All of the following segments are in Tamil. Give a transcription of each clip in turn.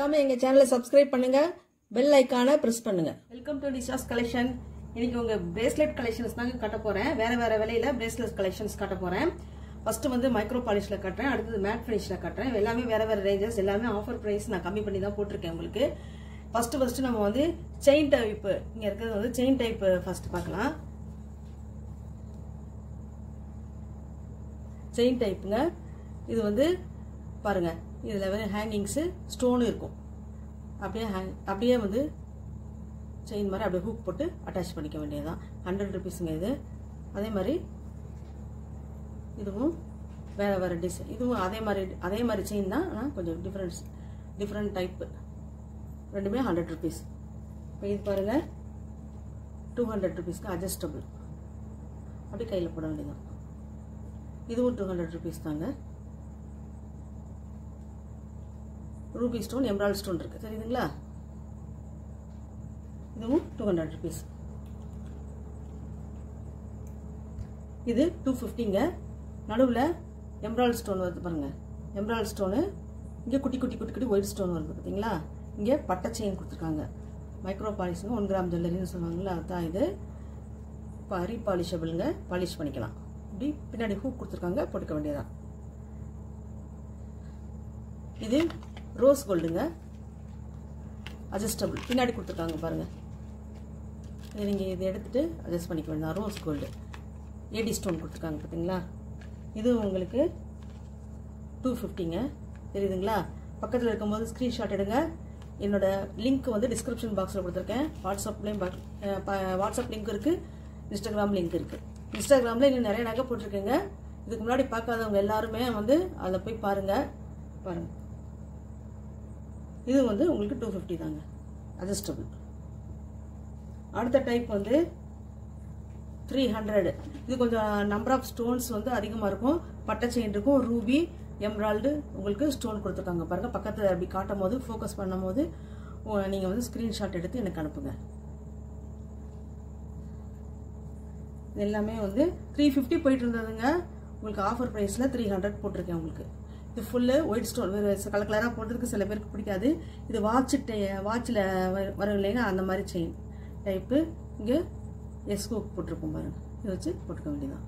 மறக்காம எங்க சேனலை சப்ஸ்கிரைப் பண்ணுங்க பெல் ஐக்கானை பிரஸ் பண்ணுங்க வெல்கம் டு நிஷாஸ் கலெக்ஷன் இன்னைக்கு உங்க பிரேஸ்லெட் கலெக்ஷன்ஸ் தாங்க கட்ட போறேன் வேற வேற விலையில பிரேஸ்லெட் கலெக்ஷன்ஸ் காட்ட போறேன் ஃபர்ஸ்ட் வந்து மைக்ரோ பாலிஷ்ல கட்டுறேன் அடுத்தது மேட் ஃபினிஷ்ல கட்டுறேன் எல்லாமே வேற வேற ரேஞ்சஸ் எல்லாமே ஆஃபர் பிரைஸ் நான் கம்மி பண்ணி தான் போட்டிருக்கேன் உங்களுக்கு ஃபர்ஸ்ட் ஃபர்ஸ்ட் நம்ம வந்து செயின் டைப் இங்க இருக்கிறது வந்து செயின் டைப் ஃபர்ஸ்ட் பார்க்கலாம் செயின் டைப்புங்க இது வந்து பாருங்க இதில் வந்து ஹேங்கிங்ஸு ஸ்டோனு இருக்கும் அப்படியே ஹேங் அப்படியே வந்து செயின் மாதிரி அப்படியே ஹூக் போட்டு அட்டாச் பண்ணிக்க வேண்டியதுதான் ஹண்ட்ரட் ருபீஸுங்க இது அதே மாதிரி இதுவும் வேறு வேறு டிசைன் இதுவும் அதே மாதிரி அதே மாதிரி செயின் தான் ஆனால் கொஞ்சம் டிஃப்ரெண்ட்ஸ் டிஃப்ரெண்ட் டைப்பு ரெண்டுமே ஹண்ட்ரட் ருபீஸ் இப்போ இது பாருங்கள் டூ ஹண்ட்ரட் ருபீஸ்க்கு அட்ஜஸ்டபிள் அப்படியே கையில் போட வேண்டியதான் இதுவும் டூ ஹண்ட்ரட் ருபீஸ் தாங்க ரூபி ஸ்டோன் எம்ராய்டு ஸ்டோன் இருக்கு தெரியுதுங்களா இதுவும் டூ ஹண்ட்ரட் ருபீஸ் இது டூ ஃபிஃப்டிங்க நடுவில் எம்ராய்டு ஸ்டோன் வருது பாருங்க எம்ராய்டு ஸ்டோனு இங்கே குட்டி குட்டி குட்டி குட்டி ஒயிட் ஸ்டோன் வருது பார்த்தீங்களா இங்கே பட்டை செயின் கொடுத்துருக்காங்க மைக்ரோ பாலிஷ்னு ஒன் கிராம் ஜுவல்லரின்னு சொல்லுவாங்களா அதுதான் இது பரி பாலிஷபிளுங்க பாலிஷ் பண்ணிக்கலாம் இப்படி பின்னாடி ஹூக் கொடுத்துருக்காங்க போட்டுக்க வேண்டியதான் இது ரோஸ் கோல்டுங்க அட்ஜஸ்டபிள் பின்னாடி கொடுத்துருக்காங்க பாருங்க இது நீங்கள் இதை எடுத்துட்டு அட்ஜஸ்ட் பண்ணிக்க வேண்டாம் ரோஸ் கோல்டு ஏடி ஸ்டோன் கொடுத்துருக்காங்க பார்த்தீங்களா இது உங்களுக்கு டூ ஃபிஃப்டிங்க தெரியுதுங்களா பக்கத்தில் இருக்கும்போது ஸ்க்ரீன்ஷாட் எடுங்க என்னோட லிங்க் வந்து டிஸ்கிரிப்ஷன் பாக்ஸில் கொடுத்துருக்கேன் வாட்ஸ்அப்லேயும் வாட்ஸ்அப் லிங்க் இருக்குது இன்ஸ்டாகிராம் லிங்க் இருக்குது இன்ஸ்டாகிராமில் இன்னும் நிறைய நகை போட்டிருக்கேங்க இதுக்கு முன்னாடி பார்க்காதவங்க எல்லாருமே வந்து அதில் போய் பாருங்கள் பாருங்கள் இது வந்து உங்களுக்கு டூ ஃபிஃப்டி தாங்க அட்ஜஸ்டபிள் அடுத்த டைப் வந்து த்ரீ ஹண்ட்ரட் இது கொஞ்சம் நம்பர் ஆஃப் ஸ்டோன்ஸ் வந்து அதிகமாக இருக்கும் பட்டை செயின் இருக்கும் ரூபி எம்ராய்டு உங்களுக்கு ஸ்டோன் கொடுத்துருக்காங்க பாருங்கள் பக்கத்தில் அப்படி காட்டும் போது ஃபோக்கஸ் பண்ணும் போது நீங்கள் வந்து ஸ்க்ரீன்ஷாட் எடுத்து எனக்கு அனுப்புங்க இது எல்லாமே வந்து த்ரீ ஃபிஃப்டி போயிட்டு இருந்ததுங்க உங்களுக்கு ஆஃபர் ப்ரைஸில் த்ரீ ஹண்ட்ரட் போட்டிருக்கேன் உங்களுக்கு இது ஃபுல்லு ஒயிட் ஸ்டோன் கலர் கலராக போடுறதுக்கு சில பேருக்கு பிடிக்காது இது வாட்ச் வாட்சில் வரும் இல்லைங்க அந்த மாதிரி செயின் டைப்பு இங்கே எஸ் ஹூக் போட்டிருக்கோம் பாருங்க இதை வச்சு போட்டுக்க வேண்டியதான்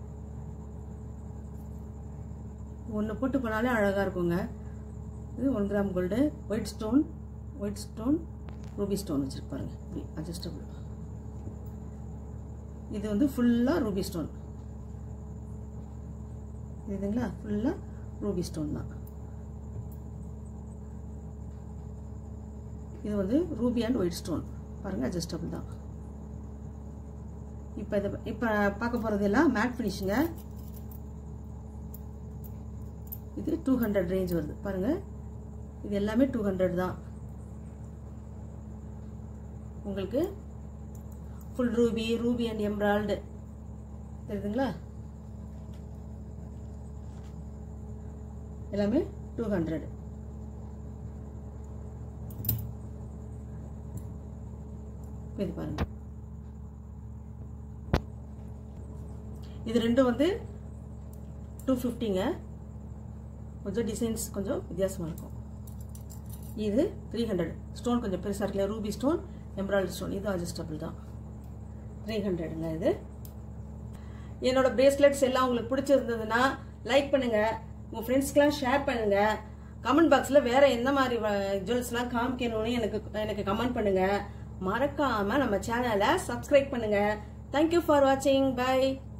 ஒன்று போட்டு போனாலே அழகாக இருக்குங்க இது one gram gold white stone white stone ruby stone வச்சுருப்பாருங்க இப்படி அட்ஜஸ்டபிள் இது வந்து ஃபுல்லாக ரூபி ஸ்டோன் இதுங்களா ஃபுல்லாக ரூபி ஸ்டோன் தான் இது வந்து ரூபி அண்ட் ஒயிட் ஸ்டோன் பாருங்கள் அட்ஜஸ்டபிள் தான் இப்போ இதை இப்போ பார்க்க போகிறது எல்லாம் மேட் ஃபினிஷுங்க இது டூ ஹண்ட்ரட் ரேஞ்ச் வருது பாருங்கள் இது எல்லாமே டூ ஹண்ட்ரட் தான் உங்களுக்கு full ruby ruby and emerald தெரியுதுங்களா எல்லாமே டூ ஹண்ட்ரட் இது பாருங்க இது ரெண்டும் வந்து டூ ஃபிஃப்டிங்க கொஞ்சம் டிசைன்ஸ் கொஞ்சம் வித்தியாசமாக இருக்கும் இது த்ரீ ஹண்ட்ரட் ஸ்டோன் கொஞ்சம் பெருசாக இருக்குல்ல ரூபி ஸ்டோன் எம்ப்ராய்டரி ஸ்டோன் இது அட்ஜஸ்டபிள் தான் த்ரீ ஹண்ட்ரடுங்க இது என்னோட பிரேஸ்லெட்ஸ் எல்லாம் உங்களுக்கு பிடிச்சிருந்ததுன்னா லைக் பண்ணுங்க உங்க ஃப்ரெண்ட்ஸ்க்கெல்லாம் ஷேர் பண்ணுங்க கமெண்ட் பாக்ஸில் வேற எந்த மாதிரி ஜுவல்ஸ்லாம் காமிக்கணும்னு எனக்கு எனக்கு கமெண்ட் பண்ணுங்க மறக்காம நம்ம சேனலை சப்ஸ்கிரைப் பண்ணுங்க தேங்க்யூ ஃபார் வாட்சிங் பை